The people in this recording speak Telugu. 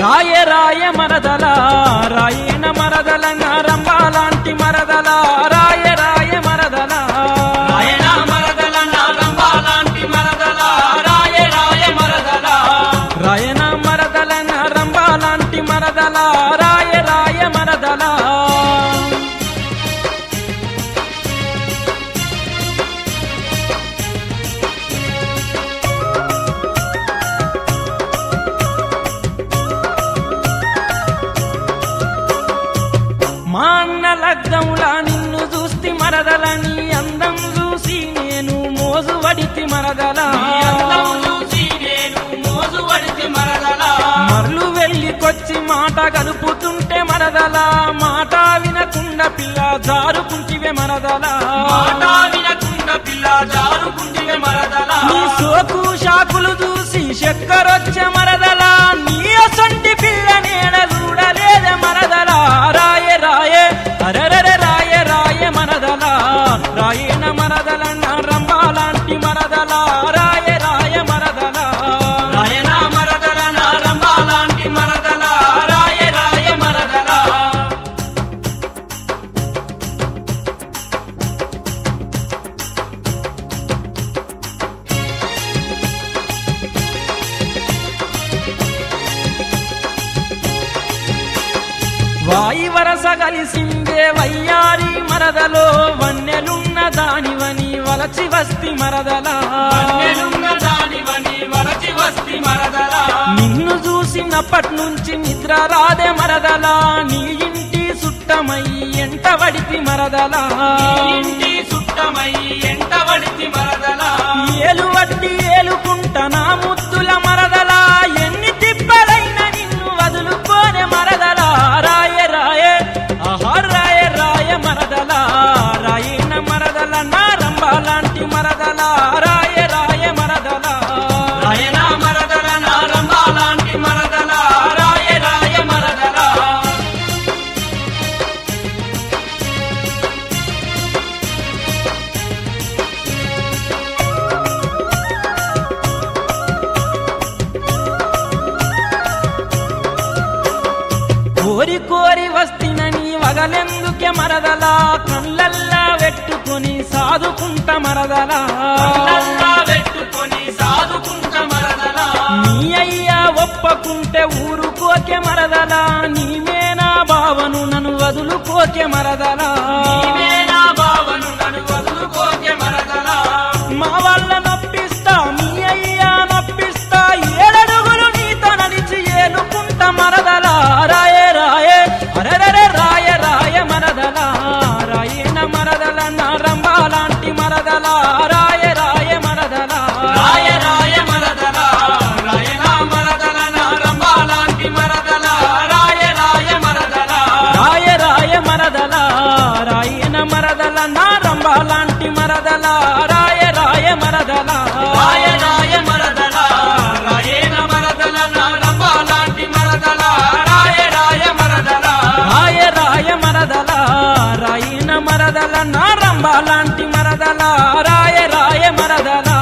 రాయ రాయ మరదల రాయన మరదల రంబాలాంటి మరదల రాయ రాయ మరదల రాయన మరదల నాగంబాలాంటి మరదల రాయ రాయ మరదల రాయన మరదల రంబాలాంటి మరదల రాయ రాయ మరదల మా అన్న లగ్గంలా నిన్ను చూస్తే మరదలని అందం చూసి నేను మోజు వడితి మరదల నీ అందం చూసి నేను మోజు పడితే మరదల మరలు వెళ్ళికొచ్చి మాట కలుపుతుంటే మరదల మాట వినకుండా పిల్ల జారుకుంటివే మరదల మాట వినకుండా పిల్ల జారుకుంటివే మరదల నీ సోకు షాకులు చూసి చక్కరొచ్చే మరదల నీ అసంటి పిల్ల నేడ చూడలేదే మరదల రాయ రాయే అరరరే రాయ రాయ మరదల రాయన మరదల రంబాలాంటి మరదల రాయ రాయ మరదల రాయన మరదల నారంబాలాంటి మరదల రాయ రాయ మరదల వాయి వరస కలిసిందే వయ్యారి మరదలో వన్నెలున్న దానివని వలచి వస్తి మరదల పన్నెలున్న దానివని వరచి వస్తి మరదల నిన్ను చూసినప్పటి నుంచి నిద్ర రాదే మరదల నీ ఇంటి సుట్టమై ఎంట వడితి మరదల ఈ ఇంటి సుట్టమై ఎంట వడితి మరదల ఏలు వడ్డి ఏలుకుంట నా ముద్దుల మరదల ఎన్ని తిప్పలైన నిన్ను వదులుకోనే మరదల రాయ రాయ ఆహా రాయ రాయ మరదల రాయన మరదల నా రంబాలాంటి మరదల రాయ రాయ మరదల రాయన మరదల నారంబాలాంటి మరదల రాయ రాయ మరదల కోరి కోరి వస్తినని వగలెందుకే మరదలా కళ్ళల్లా పెట్టుకుని సాదుకుంట మరదలా కళ్ళల్లా పెట్టుకొని సాదుకుంట మరదల నీ అయ్యా ఒప్పకుంటే ఊరుకోకే మరదలా నీమేనా బావను నన్ను వదులుకోకే మరదలా నీవే నా బావను నన్ను వదులుకోకే మరదల మా వాళ్ళ నొప్పిస్తా మీ అయ్యా నొప్పిస్తా ఏడడుగులు నీతో నడిచి ఏలుకుంట మరదలా రాయే రాయే అరెరరే రాయ రాయ మరదల రాయన మరదల నారంబాలాంటి మరదల రాయ రాయ మరదల రాయ రాయ మరదల రాయన మరదల నారంబాలాంటి మరదల రాయ రాయ మరదల రాయ రాయ మరదల రాయన మరదల నారంబాలాంటి మరదల రాయ రాయ మరదల రాయ రాయ మరదల రాయన మరదల నారంబాలాంటి మరదల రాయ రాయ మరదల రాయ రాయ మరదల రాయన మరదల నారంబాలాంటి మరదల రాయ రాయ మరదల